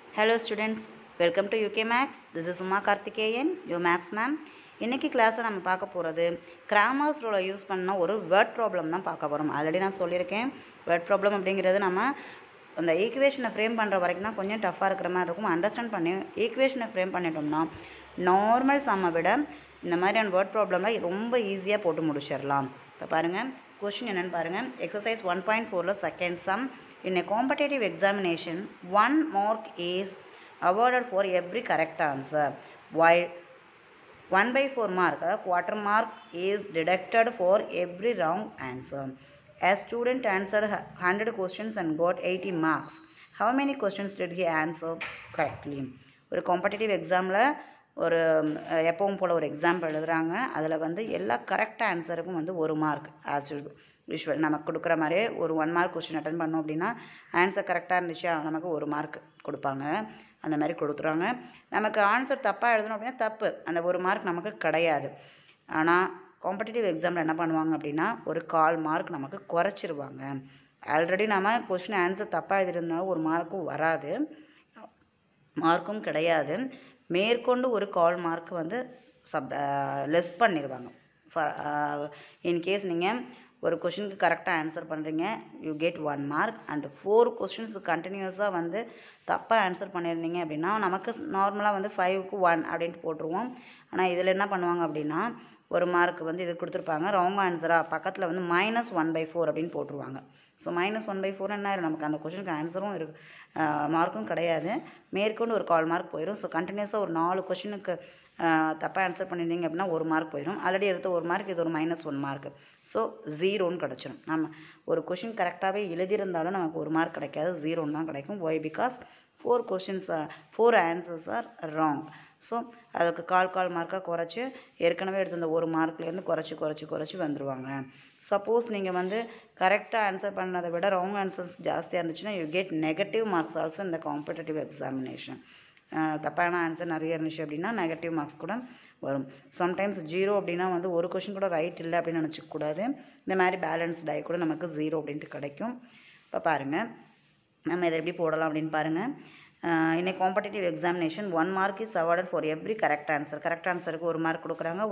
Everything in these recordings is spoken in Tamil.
Hello students, welcome to UK Max. This is Uma Karthikeyan, your Max ma'am. இன்னைக்கு கிளாஸில் நம்ம பார்க்க போகிறது கிராமர்ஸ் ரூலை யூஸ் பண்ண ஒரு வேர்ட் ப்ராப்ளம் தான் பார்க்க போகிறோம் ஆல்ரெடி நான் சொல்லியிருக்கேன் வேர்ட் ப்ராப்ளம் அப்படிங்கிறது நம்ம அந்த ஈக்குவேஷனை ஃப்ரேம் பண்ணுற வரைக்கும் தான் கொஞ்சம் டஃப்பாக இருக்கிற மாதிரி இருக்கும் அண்டர்ஸ்டாண்ட் பண்ணி ஈக்குவேஷனை ஃப்ரேம் பண்ணிட்டோம்னா நார்மல் சம்மை விட இந்த மாதிரியான வேர்ட் ப்ராப்ளம்லாம் ரொம்ப ஈஸியாக போட்டு முடிச்சிடலாம் இப்போ பாருங்கள் கொஷின் என்னென்னு பாருங்கள் எக்ஸசைஸ் ஒன் பாயிண்ட் ஃபோரில் second sum in a competitive examination one mark is awarded for every correct answer while 1 by 4 mark a quarter mark is deducted for every wrong answer a student answered 100 questions and got 80 marks how many questions did he answer correctly ஒரு காம்படிட்டிவ் எக்ஸாமில் ஒரு அஹ், எப்பவும் போல் ஒரு எக்ஸாம்பிள் எழுதுறாங்க அதில் வந்து எல்லா கரெக்ட் ஆன்சருக்கும் வந்து ஒரு மார்க் ஆஸ் யூஷுவல் நமக்கு கொடுக்குற மாதிரியே ஒரு ஒன் மார்க் கொஸ்டின் அட்டன் பண்ணோம் அப்படின்னா ஆன்சர் கரெக்டாக இருந்துச்சா நமக்கு ஒரு மார்க் கொடுப்பாங்க அந்த மாதிரி கொடுத்துருவாங்க நமக்கு ஆன்சர் தப்பாக எழுதணும் அப்படின்னா தப்பு அந்த ஒரு மார்க் நமக்கு கிடையாது ஆனால் காம்படிட்டிவ் எக்ஸாமில் என்ன பண்ணுவாங்க அப்படின்னா ஒரு கால் மார்க் நமக்கு குறைச்சிருவாங்க ஆல்ரெடி நம்ம கொஸ்டின் ஆன்சர் தப்பாக எழுதிருந்தாலும் ஒரு மார்க்கும் வராது மார்க்கும் கிடையாது மேற்கொண்டு ஒரு கால் மார்க் வந்து சப் லெஸ் பண்ணிடுவாங்க இன்கேஸ் நீங்கள் ஒரு கொஷினுக்கு கரெக்டாக ஆன்சர் பண்ணுறீங்க you get one mark and four questions கண்டினியூஸாக வந்து தப்பாக ஆன்சர் பண்ணியிருந்தீங்க அப்படின்னா நமக்கு நார்மலாக வந்து ஃபைவ்க்கு ஒன் அப்படின்ட்டு போட்டுருவோம் ஆனால் இதில் என்ன பண்ணுவாங்க அப்படின்னா ஒரு மார்க் வந்து இது கொடுத்துருப்பாங்க ராங் ஆன்சராக பக்கத்தில் வந்து மைனஸ் ஒன் பை ஃபோர் அப்படின்னு போட்டுருவாங்க so minus one by four என்ன ஆயிரும்? நமக்கு அந்த கொஷனுக்கு ஆன்சரும் இருக்கு மார்க்கும் கிடையாது மேற்கொண்டு ஒரு கால் மார்க் போயிடும் ஸோ கண்டினியூஸாக ஒரு நாலு கொஷினுக்கு தப்பாக ஆன்சர் பண்ணியிருந்தீங்க அப்படின்னா ஒரு மார்க் போயிடும் ஆல்ரெடி எடுத்த ஒரு மார்க் இது ஒரு மைனஸ் ஒன் மார்க் ஸோ ஜீரோன்னு கிடச்சிரும் நம்ம ஒரு கொஷின் கரெக்டாகவே எழுதியிருந்தாலும் நமக்கு ஒரு மார்க் கிடைக்காது ஜீரோன்னு தான் கிடைக்கும் why because four questions four answers are wrong so அதுக்கு கால் கால் மார்க்காக குறைச்சி ஏற்கனவே எடுத்த அந்த ஒரு மார்க்லேருந்து குறைச்சி குறைச்சி குறைச்சி வந்துடுவாங்க சப்போஸ் நீங்கள் வந்து கரெக்டாக ஆன்சர் பண்ணதை விட ராங் ஆன்சர்ஸ் ஜாஸ்தியாக இருந்துச்சுன்னா you get negative marks also இந்த காம்படிட்டிவ் எக்ஸாமினேஷன் தப்பான ஆன்சர் நிறைய இருந்துச்சு அப்படின்னா நெகட்டிவ் மார்க்ஸ் கூட வரும் சம்டைம்ஸ் ஜீரோ அப்படின்னா வந்து ஒரு கொஷின் கூட ரைட் இல்லை அப்படின்னு நினச்சிக்கூடாது இந்த மாதிரி பேலன்ஸ் டை கூட நமக்கு ஜீரோ அப்படின்ட்டு கிடைக்கும் இப்போ பாருங்கள் நம்ம இதை எப்படி போடலாம் அப்படின்னு பாருங்கள் இன்னை competitive examination one mark is awarded for every correct answer correct ஆன்சருக்கு ஒரு மார்க் கொடுக்குறாங்க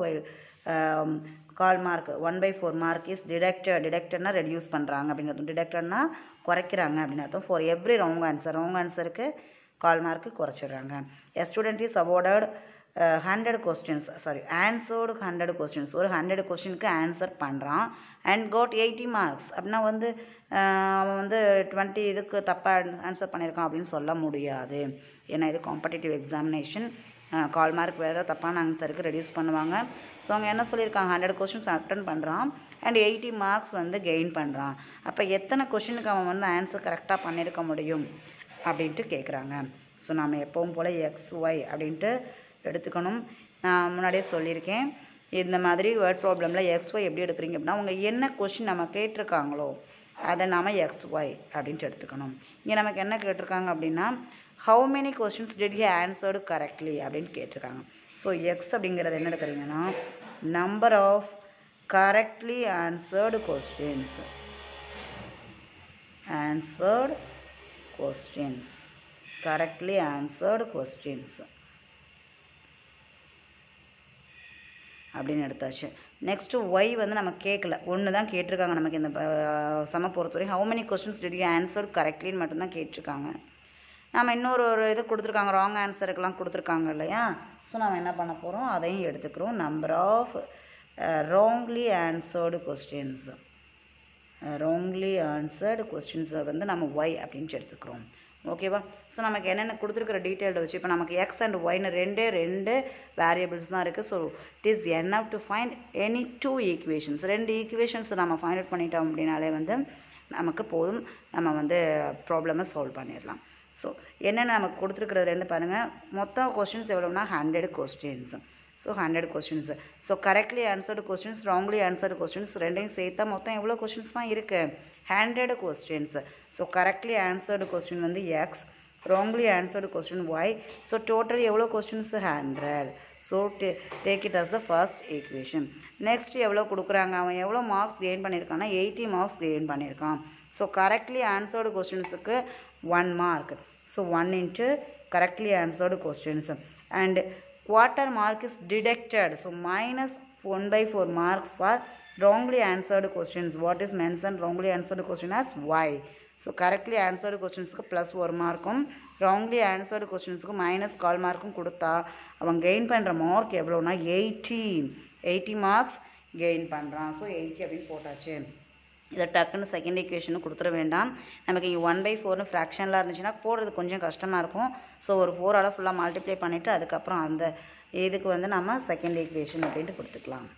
கால் mark one by four mark is deducted டிடெக்டட்னா ரெடியூஸ் பண்ணுறாங்க அப்படின்னு அர்த்தம் டிடெக்டட்னா குறைக்கிறாங்க அப்படின்னு அர்த்தம் for every wrong answer wrong ஆன்சருக்கு கால் மார்க்கு குறைச்சிடுறாங்க a student is awarded hundred questions sorry answered hundred questions ஒரு ஹண்ட்ரட் கொஸ்டினுக்கு ஆன்சர் பண்ணுறான் அண்ட் கோட் எயிட்டி மார்க்ஸ் அப்படின்னா வந்து அஹ், அவன் வந்து டுவெண்ட்டி இதுக்கு தப்பாக ஆன்சர் பண்ணியிருக்கான் அப்படின்னு சொல்ல முடியாது ஏன்னா இது காம்படிட்டிவ் எக்ஸாமினேஷன் கால் மார்க் வேறு தப்பான ஆன்சருக்கு ரெடியூஸ் பண்ணுவாங்க ஸோ அவங்க என்ன சொல்லியிருக்காங்க ஹண்ட்ரட் கொஸ்டின்ஸ் அட்டன் பண்ணுறான் அண்ட் எயிட்டி மார்க்ஸ் வந்து கெயின் பண்ணுறான் அப்போ எத்தனை கொஷினுக்கு அவன் வந்து ஆன்சர் கரெக்டாக பண்ணியிருக்க முடியும் அப்படின்ட்டு கேட்குறாங்க ஸோ நாம் எப்பவும் போல் எக்ஸ் ஒய் அப்படின்ட்டு எடுத்துக்கணும் நான் முன்னாடியே சொல்லியிருக்கேன் இந்த மாதிரி வேர்ட் ப்ராப்ளமில் எக்ஸ் ஒய் எப்படி எடுக்கிறீங்க அப்படின்னா அவங்க என்ன கொஷின் நம்ம கேட்டிருக்காங்களோ அதை நாம் எக்ஸ் ஒய் அப்படின்ட்டு எடுத்துக்கணும் இங்கே நமக்கு என்ன கேட்டிருக்காங்க அப்படின்னா how many questions did he answered correctly அப்படின்னு கேட்டிருக்காங்க ஸோ எக்ஸ் அப்படிங்கிறது என்ன எடுக்கிறீங்கன்னா number of correctly answered questions answered questions correctly answered questions அப்படின்னு எடுத்தாச்சு நெக்ஸ்ட்டு ஒய் வந்து நம்ம கேட்கல ஒன்று தான் கேட்டிருக்காங்க நமக்கு இந்த அஹ், சம பொறுத்தவரைக்கும் how many questions did you answered கரெக்ட்லின்னு மட்டும்தான் கேட்டிருக்காங்க நம்ம இன்னொரு ஒரு இது கொடுத்துருக்காங்க ராங் ஆன்சருக்கெல்லாம் கொடுத்துருக்காங்க இல்லையா ஸோ நம்ம என்ன பண்ண போகிறோம் அதையும் எடுத்துக்கிறோம் number of wrongly answered questions wrongly answered கொஸ்டின்ஸை வந்து நம்ம ஒய் அப்படின்னு எடுத்துக்கிறோம் ஓகேவா ஸோ நமக்கு என்னென்ன கொடுத்துருக்குற டீட்டெயில்ட வச்சு இப்போ நமக்கு எக்ஸ் அண்ட் ஒய்னு ரெண்டே ரெண்டு வேரியபிள்ஸ் தான் இருக்குது so it is enough to find any two equations ரெண்டு ஈக்குவேஷன்ஸ் நம்ம ஃபைண்ட் அவுட் பண்ணிட்டோம் அப்படின்னாலே வந்து நமக்கு போதும் நம்ம வந்து ப்ராப்ளமை சால்வ் பண்ணிடலாம் ஸோ என்னென்ன நமக்கு கொடுத்துருக்குறது ரெண்டு பாருங்கள் மொத்தம் கொஸ்டின்ஸ் எவ்வளோனா hundred questions so hundred questions so correctly answered questions wrongly answered questions ரெண்டையும் சேர்த்தா மொத்தம் எவ்வளோ கொஸ்டின்ஸ் தான் இருக்குது hundred questions so correctly answered question வந்து X wrongly answered question Y so total எவ்வளோ questions hundred so take it as the first equation next எவ்வளோ கொடுக்குறாங்க அவன் எவ்வளோ மார்க்ஸ் கெயின் பண்ணியிருக்கான்னா எயிட்டி மார்க்ஸ் கெயின் பண்ணியிருக்கான் ஸோ கரெக்ட்லி ஆன்சர்டு கொஸ்டின்ஸுக்கு one mark so so one into correctly answered questions and quarter mark is deducted so minus one by four marks for wrongly answered questions what is mentioned wrongly answered question as y so correctly answered கொஸ்டின்ஸுக்கு ப்ளஸ் ஒரு மார்க்கும் ராங்லி ஆன்சர்டு கொஸ்டின்ஸுக்கு மைனஸ் கால் மார்க்கும் கொடுத்தா அவன் கெயின் பண்ணுற மார்க் எவ்வளோனா எயிட்டி எயிட்டி மார்க்ஸ் கெயின் பண்ணுறான் ஸோ எயிட்டி அப்படின்னு போட்டாச்சு இதை டக்குன்னு செகண்ட் ஈக்குவேஷனும் கொடுத்துட வேண்டாம் நமக்கு இங்கே ஒன் பை ஃபோர்னு ஃப்ராக்ஷனில் இருந்துச்சுன்னா போடுறது கொஞ்சம் கஷ்டமாக இருக்கும் ஸோ ஒரு ஃபோரால் ஃபுல்லாக மல்டிப்ளை பண்ணிவிட்டு அதுக்கப்புறம் அந்த இதுக்கு வந்து நம்ம செகண்ட் ஈக்குவேஷன் அப்படின்ட்டு கொடுத்துக்கலாம்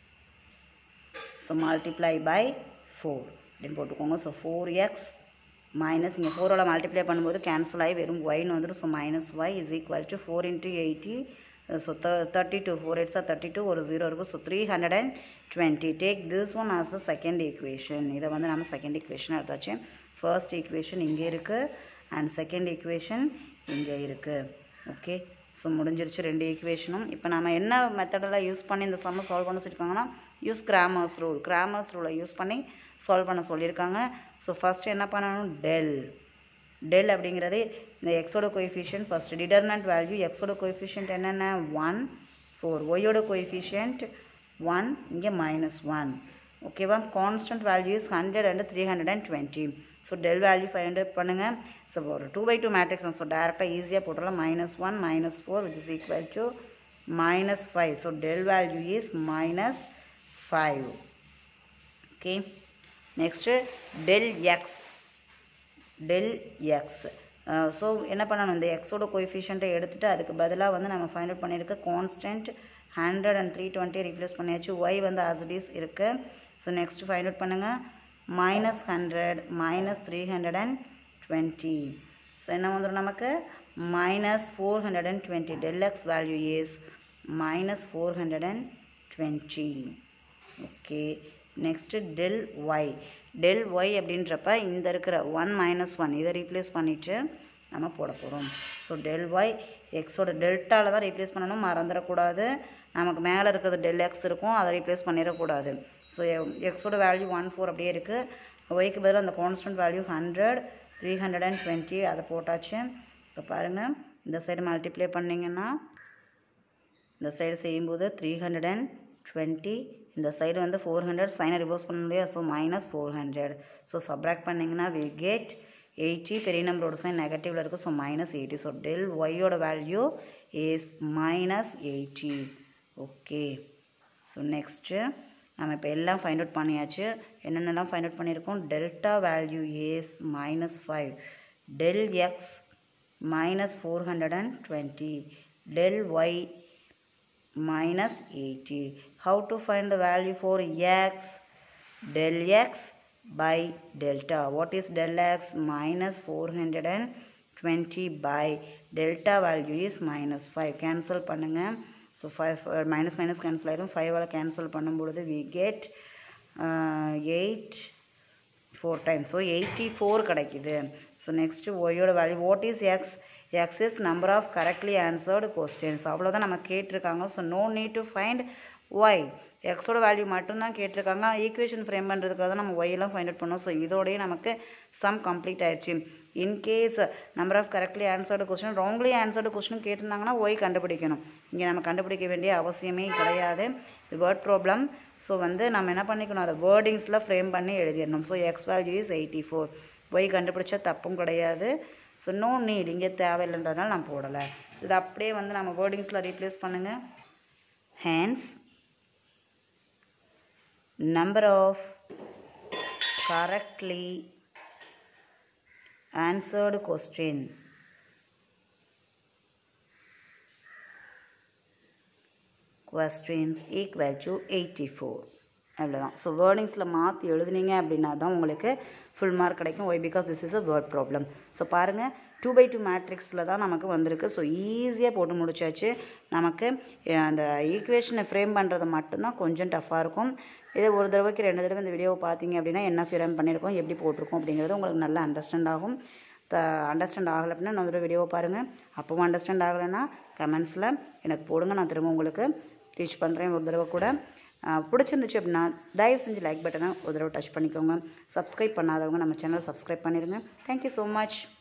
ஸோ மல்டிப்ளை பை ஃபோர் அப்படின்னு போட்டுக்கோங்க ஸோ ஃபோர் எக்ஸ் மைனஸ் இங்கே ஃபோரோட மல்டிப்ளை பண்ணும்போது கேன்சல் ஆகி வெறும் ஒய்னு வந்துடும் so minus Y is equal to four into eighty so thirty two four எயிட்ஸாக தேர்ட்டி டூ ஒரு ஜீரோ இருக்கும் so three hundred and twenty take this one as the second equation இதை வந்து நம்ம செகண்ட் ஈக்குவேஷன் எடுத்தாச்சு ஃபர்ஸ்ட் ஈக்குவேஷன் இங்கே இருக்குது அண்ட் செகண்ட் ஈக்குவேஷன் இங்கே இருக்குது ஓகே ஸோ முடிஞ்சிருச்சு ரெண்டு ஈக்குவேஷனும் இப்போ நம்ம என்ன மெத்தடெல்லாம் யூஸ் பண்ணி இந்த சம்ம சால்வ் பண்ண சொல்லியிருக்காங்கன்னா யூஸ் கிராமர்ஸ் ரூல் கிராமர்ஸ் ரூலை யூஸ் பண்ணி சால்வ் பண்ண சொல்லியிருக்காங்க ஸோ ஃபஸ்ட்டு என்ன பண்ணணும் டெல் டெல் அப்படிங்கிறது இந்த எக்ஸோட கோஎஃபிஷியன்ட் ஃபஸ்ட் டிடர்னண்ட் வேல்யூ எக்ஸோட கோஎஃபிஷியன்ட் என்னென்ன ஒன் ஃபோர் ஒய்யோட கோஎஃபிஷியன்ட் ஒன் இங்கே மைனஸ் ஒன் ஓகேவா constant value is hundred and three hundred and twenty so del value five hundred பண்ணுங்கள் ஸோ ஒரு two by two matrix so டேரெக்டாக ஈஸியாக போட்டுடலாம் minus one minus four which is equal to minus five so del value is minus five okay next del X del X so என்ன பண்ணணும் இந்த எக்ஸோட கோஎஃபிஷியண்ட்டை எடுத்துகிட்டு அதுக்கு பதிலாக வந்து நம்ம ஃபைண்ட் அவுட் பண்ணியிருக்க constant hundred and three twenty replace பண்ணியாச்சு ஒய் வந்து ஆஸ்டிஸ் இருக்குது ஸோ நெக்ஸ்ட் ஃபைண்ட் அவுட் பண்ணுங்கள் minus hundred minus three hundred and twenty so என்ன வந்துடும் நமக்கு minus four hundred and twenty del X value is minus four hundred and twenty okay next del Y del Y அப்படின்றப்ப இந்த இருக்கிற ஒன் மைனஸ் ஒன் இதை ரீப்ளேஸ் பண்ணிவிட்டு நம்ம போட போகிறோம் ஸோ டெல் ஒய் எக்ஸோட டெல்ட்டாவில் தான் ரீப்ளேஸ் பண்ணணும் மறந்துடக்கூடாது நமக்கு மேலே இருக்கிறது டெல் எக்ஸ் இருக்கும் அதை ரீப்ளேஸ் பண்ணிடக்கூடாது ஸோ எக்ஸோட வேல்யூ ஒன் ஃபோர் அப்படியே இருக்குது ஒய்க்கு பதிலாக அந்த constant value hundred three hundred and twenty அதை போட்டாச்சு இப்போ பாருங்கள் இந்த சைடு மல்டிப்ளை பண்ணிங்கன்னா இந்த சைடு செய்யும்போது த்ரீ ஹண்ட்ரட் அண்ட் டுவெண்ட்டி இந்த சைடு வந்து ஃபோர் ஹண்ட்ரட் சைனை ரிவர்ஸ் பண்ண முடியாது so minus four hundred so subtract பண்ணிங்கன்னா வி கெட் எயிட்டி பெரிய நம்பரோட சைன் நெகட்டிவில் இருக்குது so minus eighty so del ஒய்யோட value is minus eighty okay so next நம்ம இப்போ எல்லாம் ஃபைண்ட் அவுட் பண்ணியாச்சு என்னென்னலாம் ஃபைண்ட் அவுட் பண்ணியிருக்கோம் delta value is minus five del X minus four hundred and twenty del Y minus 80. How to find the value for x? Del x by delta. What is del x? Minus 420 by delta value is minus 5. Cancel பண்ணுங்க so five minus minus cancel ஆயிடும் ஃபைவால் கேன்சல் பண்ணும்பொழுது we get eight four times so eighty four கிடைக்குது ஸோ நெக்ஸ்ட்டு ஒய்யோட value what is X X is number of correctly answered questions அவ்வளோதான் நம்ம கேட்டிருக்காங்க so no need to find Y எக்ஸோட வேல்யூ மட்டும்தான் கேட்டிருக்காங்க ஈக்குவேஷன் ஃப்ரேம் பண்ணுறதுக்காக தான் நம்ம ஒய்யெல்லாம் ஃபைண்ட் அவுட் பண்ணோம் ஸோ இதோடய நமக்கு சம் கம்ப்ளீட் ஆயிடுச்சு in case number of correctly answered question wrongly answered question கேட்டிருந்தாங்கன்னா ஒய் கண்டுபிடிக்கணும் இங்கே நம்ம கண்டுபிடிக்க வேண்டிய அவசியமே கிடையாது இது வேர்ட் ப்ராப்ளம் ஸோ வந்து நம்ம என்ன பண்ணிக்கணும் அதை வேர்டிங்ஸில் ஃப்ரேம் பண்ணி எழுதிடணும் so X value is eighty four Y கண்டுபிடிச்சா தப்பும் கிடையாது ஸோ நோ நீட் இங்கே தேவையில்லைன்றதுனால நான் போடலை இது அப்படியே வந்து நம்ம வேர்டிங்ஸில் ரீப்ளேஸ் பண்ணுங்கள் hence number of correctly answered question questions equal to 84 அவ்வளோதான் ஸோ வேர்டிங்ஸில் மாற்றி எழுதுனீங்க அப்படின்னா தான் உங்களுக்கு ஃபுல் மார்க் கிடைக்கும் why because this is a word problem so பாருங்கள் டூ பை டூ மேட்ரிக்ஸில் தான் நமக்கு வந்திருக்கு ஸோ ஈஸியாக போட்டு முடிச்சாச்சு நமக்கு அஹ், அந்த ஈக்குவேஷனை ஃப்ரேம் பண்ணுறது மட்டும்தான் கொஞ்சம் டஃப்பாக இருக்கும் இதே ஒரு தடவைக்கு ரெண்டு தடவை இந்த வீடியோவை பார்த்தீங்க அப்படின்னா என்ன ஃப்ரேம் பண்ணியிருக்கோம் எப்படி போட்டிருக்கோம் அப்படிங்கிறது உங்களுக்கு நல்லா அண்டர்ஸ்டாண்ட் ஆகும் த அண்டர்ஸ்டாண்ட் ஆகலை அப்படின்னா இன்னொரு தடவை வீடியோவை பாருங்கள் அப்பவும் அண்டர்ஸ்டாண்ட் ஆகலைன்னா கமெண்ட்ஸில் எனக்கு போடுங்க நான் திரும்ப உங்களுக்கு டீச் பண்ணுறேன் ஒரு தடவை கூட ஆஹ் பிடிச்சிருந்துச்சு அப்படின்னா தயவு செஞ்சு லைக் பட்டனை ஒரு தடவை டச் பண்ணிக்கோங்க சப்ஸ்கிரைப் பண்ணாதவங்க நம்ம சேனலை சப்ஸ்கிரைப் பண்ணிடுங்க தேங்க்யூ ஸோ மச்